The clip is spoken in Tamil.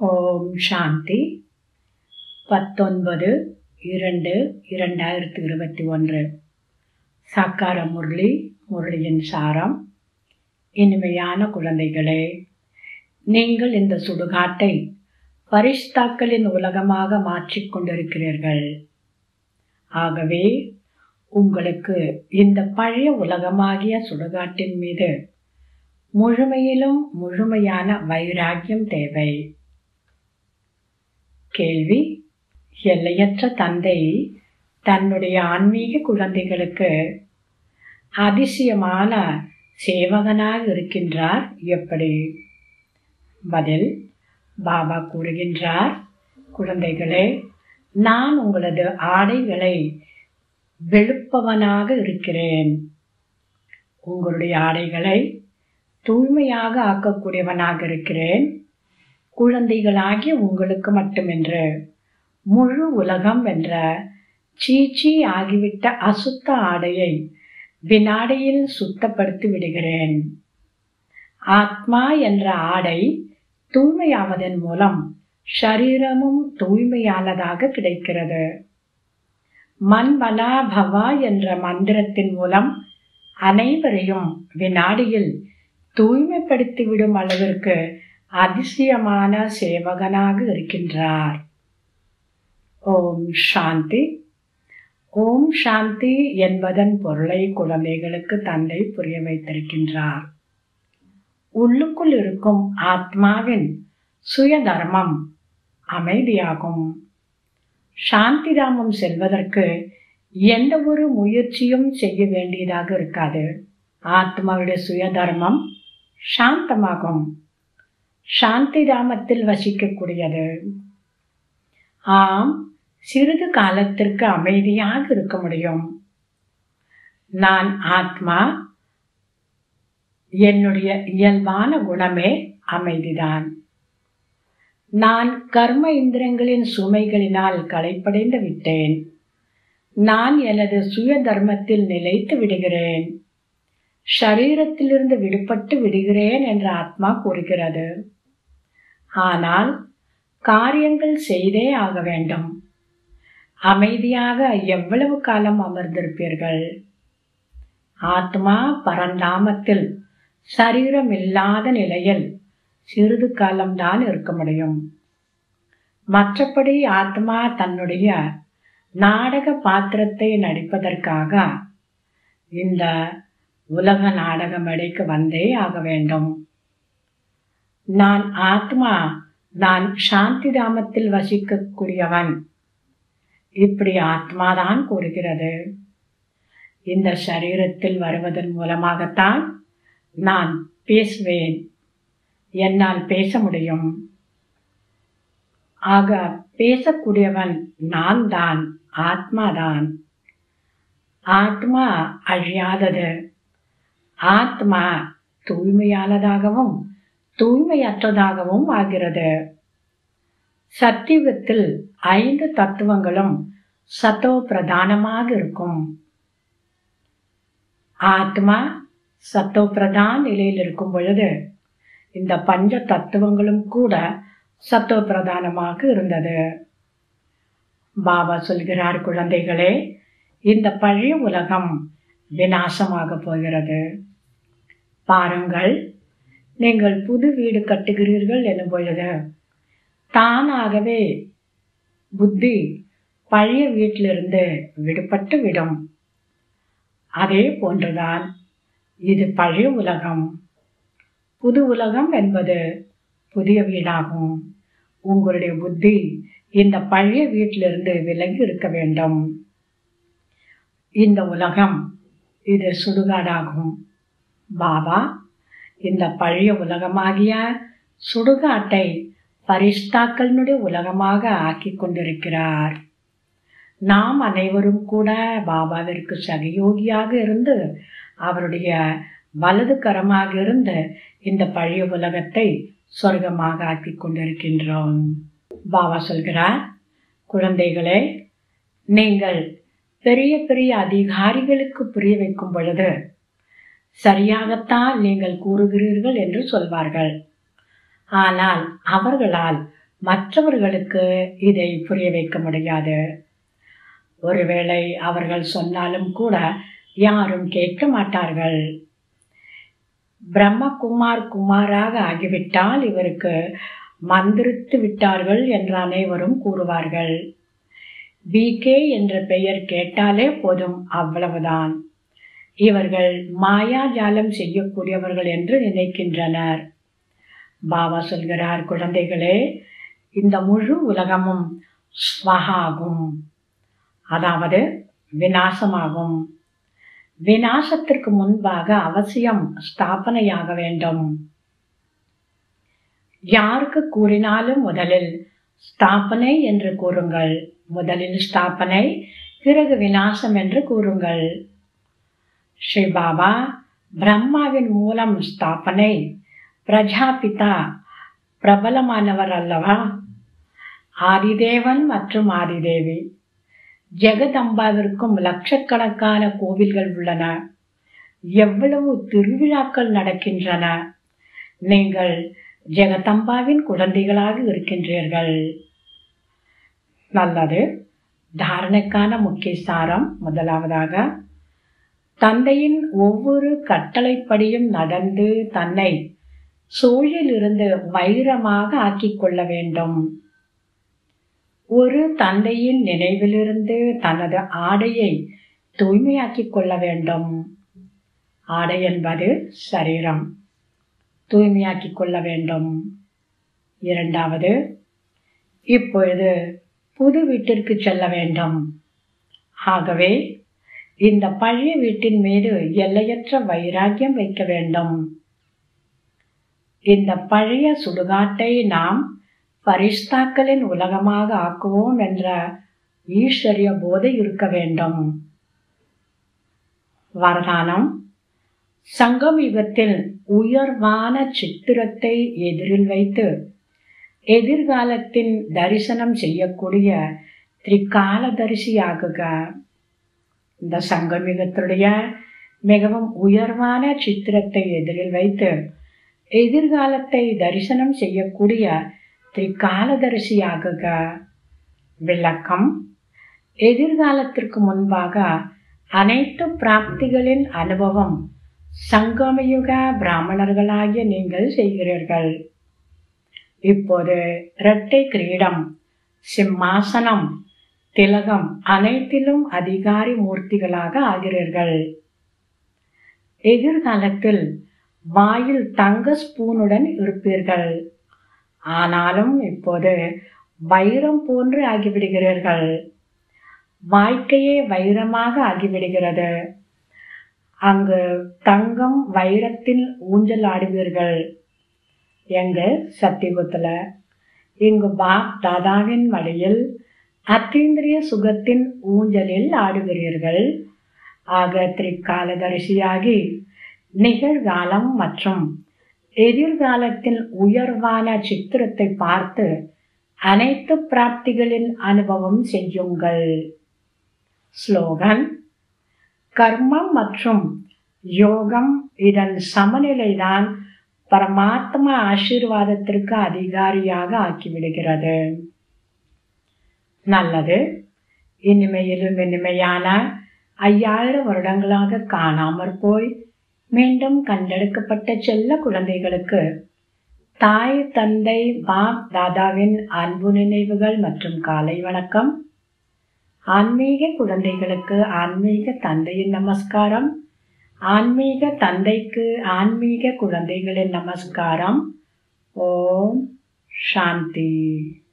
ஓம் சாந்தி பத்தொன்பது இரண்டு இரண்டாயிரத்தி இருபத்தி ஒன்று சாக்கார முரளி முரளியின் சாரம் இனிமையான குழந்தைகளே நீங்கள் இந்த சுடுகாட்டை பரிஸ்தாக்களின் உலகமாக மாற்றிக் கொண்டிருக்கிறீர்கள் ஆகவே உங்களுக்கு இந்த பழைய உலகமாகிய சுடுகாட்டின் மீது முழுமையிலும் முழுமையான வைராக்கியம் தேவை கேள்வி எல்லையற்ற தந்தை தன்னுடைய ஆன்மீக குழந்தைகளுக்கு அதிசயமான சேவகனாக இருக்கின்றார் எப்படி பதில் பாபா கூறுகின்றார் குழந்தைகளே நான் உங்களது ஆடைகளை வெளுப்பவனாக இருக்கிறேன் உங்களுடைய ஆடைகளை தூய்மையாக ஆக்கக்கூடியவனாக இருக்கிறேன் குழந்தைகளாகிய உங்களுக்கு மட்டுமென்று முழு உலகம் என்ற சீச்சி ஆகிவிட்ட அசுத்த ஆடையை வினாடியில் சுத்தப்படுத்தி விடுகிறேன் ஆத்மா என்ற ஆடை தூய்மையாவதன் மூலம் ஷரீரமும் தூய்மையானதாக கிடைக்கிறது மன்மனா பவா என்ற மந்திரத்தின் மூலம் அனைவரையும் வினாடியில் தூய்மைப்படுத்திவிடும் அளவிற்கு அதிசயமான சேவகனாக இருக்கின்றார் ஓம் சாந்தி ஓம் சாந்தி என்பதன் பொருளை குழந்தைகளுக்கு தந்தை புரிய வைத்திருக்கின்றார் உள்ளுக்குள் இருக்கும் ஆத்மாவின் சுய தர்மம் அமைதியாகும் சாந்திதாமம் செல்வதற்கு எந்த ஒரு முயற்சியும் செய்ய வேண்டியதாக இருக்காது ஆத்மாவுடைய சுய தர்மம் சாந்தமாகும் சாந்தி தாமத்தில் வசிக்கக்கூடியது ஆம் சிறிது காலத்திற்கு அமைதியாக இருக்க முடியும் நான் ஆத்மா என்னுடைய இயல்பான குணமே அமைதிதான் நான் கர்ம இந்திரங்களின் சுமைகளினால் களைப்படைந்து விட்டேன் நான் எனது சுய தர்மத்தில் நிலைத்து விடுகிறேன் ஷரீரத்திலிருந்து விடுபட்டு விடுகிறேன் என்று ஆத்மா கூறுகிறது ஆனால் காரியங்கள் செய்தே ஆக வேண்டும் அமைதியாக எவ்வளவு காலம் அமர்ந்திருப்பீர்கள் ஆத்மா பரந்தாமத்தில் சரீரம் இல்லாத நிலையில் சிறிது காலம்தான் இருக்க முடியும் மற்றபடி ஆத்மா தன்னுடைய நாடக பாத்திரத்தை நடிப்பதற்காக இந்த உலக நாடக மேடைக்கு வந்தே ஆக வேண்டும் நான் ஆத்மா நான் சாந்தி தாமத்தில் வசிக்கக்கூடியவன் இப்படி ஆத்மாதான் கூறுகிறது இந்த சரீரத்தில் வருவதன் மூலமாகத்தான் நான் பேசுவேன் என்னால் பேச முடியும் ஆக பேசக்கூடியவன் நான் தான் ஆத்மாதான் ஆத்மா அழியாதது ஆத்மா தூய்மையானதாகவும் தூய்மையற்றதாகவும் ஆகிறது சத்தியுகத்தில் ஐந்து தத்துவங்களும் சத்தோ பிரதானமாக இருக்கும் ஆத்மா சத்தோ பிரதான் நிலையில் இருக்கும் பொழுது இந்த பஞ்ச தத்துவங்களும் கூட சத்தோ பிரதானமாக இருந்தது பாபா சொல்கிறார் குழந்தைகளே இந்த பழைய உலகம் விநாசமாக போகிறது பாருங்கள் நீங்கள் புது வீடு கட்டுகிறீர்கள் எனும் பொழுது தானாகவே புத்தி பழைய வீட்டிலிருந்து விடுபட்டு விடும் அதே போன்றுதான் இது பழைய உலகம் புது உலகம் என்பது புதிய வீடாகும் உங்களுடைய புத்தி இந்த பழைய வீட்டிலிருந்து விலகி இருக்க வேண்டும் இந்த உலகம் இது சுடுகாடாகும் பாபா இந்த பழைய உலகமாகிய சுடுகாட்டை பரிஸ்தாக்களினுடைய உலகமாக ஆக்கி கொண்டிருக்கிறார் நாம் அனைவரும் கூட பாபாவிற்கு சகயோகியாக இருந்து அவருடைய வலது கரமாக இருந்து இந்த பழைய உலகத்தை சொர்க்கமாக ஆக்கி கொண்டிருக்கின்றோம் பாபா சொல்கிறார் குழந்தைகளே நீங்கள் பெரிய பெரிய அதிகாரிகளுக்கு புரிய வைக்கும் பொழுது சரியாகத்தான் நீங்கள் கூறுகிறீர்கள் என்று சொல்வார்கள் ஆனால் அவர்களால் மற்றவர்களுக்கு இதை புரிய வைக்க முடியாது ஒருவேளை அவர்கள் சொன்னாலும் கூட யாரும் கேட்க மாட்டார்கள் பிரம்மகுமார் குமாராக ஆகிவிட்டால் இவருக்கு மந்திரித்து விட்டார்கள் என்று அனைவரும் கூறுவார்கள் பிகே என்ற பெயர் கேட்டாலே போதும் அவ்வளவுதான் இவர்கள் மாயாஜாலம் செய்யக்கூடியவர்கள் என்று நினைக்கின்றனர் பாபா சொல்கிறார் குழந்தைகளே இந்த முழு உலகமும் ஸ்வகாகும் அதாவது விநாசமாகும் விநாசத்திற்கு முன்பாக அவசியம் ஸ்தாபனையாக வேண்டும் யாருக்கு கூறினாலும் முதலில் ஸ்தாபனை என்று கூறுங்கள் முதலில் ஸ்தாபனை பிறகு விநாசம் என்று கூறுங்கள் ஸ்ரீ பாபா பிரம்மாவின் மூலம் ஸ்தாபனை பிரஜாபிதா பிரபலமானவர் அல்லவா ஆதிதேவன் மற்றும் ஆதிதேவி ஜெகதம்பாவிற்கும் லட்சக்கணக்கான கோவில்கள் உள்ளன எவ்வளவு திருவிழாக்கள் நடக்கின்றன நீங்கள் ஜெகதம்பாவின் குழந்தைகளாக இருக்கின்றீர்கள் நல்லது தாரணைக்கான முக்கிய சாரம் முதலாவதாக தந்தையின் ஒவ்வொரு கட்டளைப்படியும் நடந்து தன்னை சூழிலிருந்து வைரமாக ஆக்கிக் கொள்ள வேண்டும் ஒரு தந்தையின் நினைவிலிருந்து தனது ஆடையை தூய்மையாக்கிக் கொள்ள வேண்டும் ஆடை என்பது சரீரம் தூய்மையாக்கிக் கொள்ள வேண்டும் இரண்டாவது இப்பொழுது புது வீட்டிற்கு செல்ல வேண்டும் ஆகவே இந்த பழைய வீட்டின் மீது எல்லையற்ற வைராக்கியம் வைக்க வேண்டும் இந்த பழைய சுடுகாட்டை நாம் பரிஸ்தாக்களின் உலகமாக ஆக்குவோம் என்ற ஈஸ்வரிய போதை இருக்க வேண்டும் வரதானம் சங்கம் யுகத்தில் உயர்வான சித்திரத்தை எதிரில் வைத்து எதிர்காலத்தின் தரிசனம் செய்யக்கூடிய திரிகாலதரிசியாகுக இந்த சங்கமிகத்துடைய மிகவும் உயர்வான சித்திரத்தை எதிரில் வைத்து எதிர்காலத்தை தரிசனம் செய்யக்கூடிய திரிகாலதரிசியாகுக விளக்கம் எதிர்காலத்திற்கு முன்பாக அனைத்து பிராப்திகளின் அனுபவம் சங்கமயுக பிராமணர்களாகிய நீங்கள் செய்கிறீர்கள் இப்போது இரட்டை கிரீடம் சிம்மாசனம் திலகம் அனைத்திலும் அதிகாரி மூர்த்திகளாக ஆகிறீர்கள் எதிர்காலத்தில் வாயில் தங்க ஸ்பூனுடன் இருப்பீர்கள் ஆனாலும் இப்போது வைரம் போன்று ஆகிவிடுகிறீர்கள் வாழ்க்கையே வைரமாக ஆகிவிடுகிறது அங்கு தங்கம் வைரத்தில் ஊஞ்சல் ஆடுவீர்கள் எங்கு சத்தியகுத்துல இங்கு பாப் தாதாவின் மடியில் அத்தீந்திரிய சுகத்தின் ஊஞ்சலில் ஆடுகிறீர்கள் ஆக திரிகாலதரிசியாகி நிகழ்காலம் மற்றும் எதிர்காலத்தின் உயர்வான சித்திரத்தை பார்த்து அனைத்து பிராப்திகளின் அனுபவம் செய்யுங்கள் ஸ்லோகன் கர்மம் மற்றும் யோகம் இதன் சமநிலைதான் பரமாத்மா ஆசீர்வாதத்திற்கு அதிகாரியாக ஆக்கிவிடுகிறது நல்லது இனிமையிலும் இனிமையான ஐயாயிரம் வருடங்களாக காணாமற் போய் மீண்டும் கண்டெடுக்கப்பட்ட செல்ல குழந்தைகளுக்கு தாய் தந்தை பாப் தாதாவின் அன்பு நினைவுகள் மற்றும் காலை வணக்கம் ஆன்மீக குழந்தைகளுக்கு ஆன்மீக தந்தையின் நமஸ்காரம் ஆன்மீக தந்தைக்கு ஆன்மீக குழந்தைகளின் நமஸ்காரம் ஓம் சாந்தி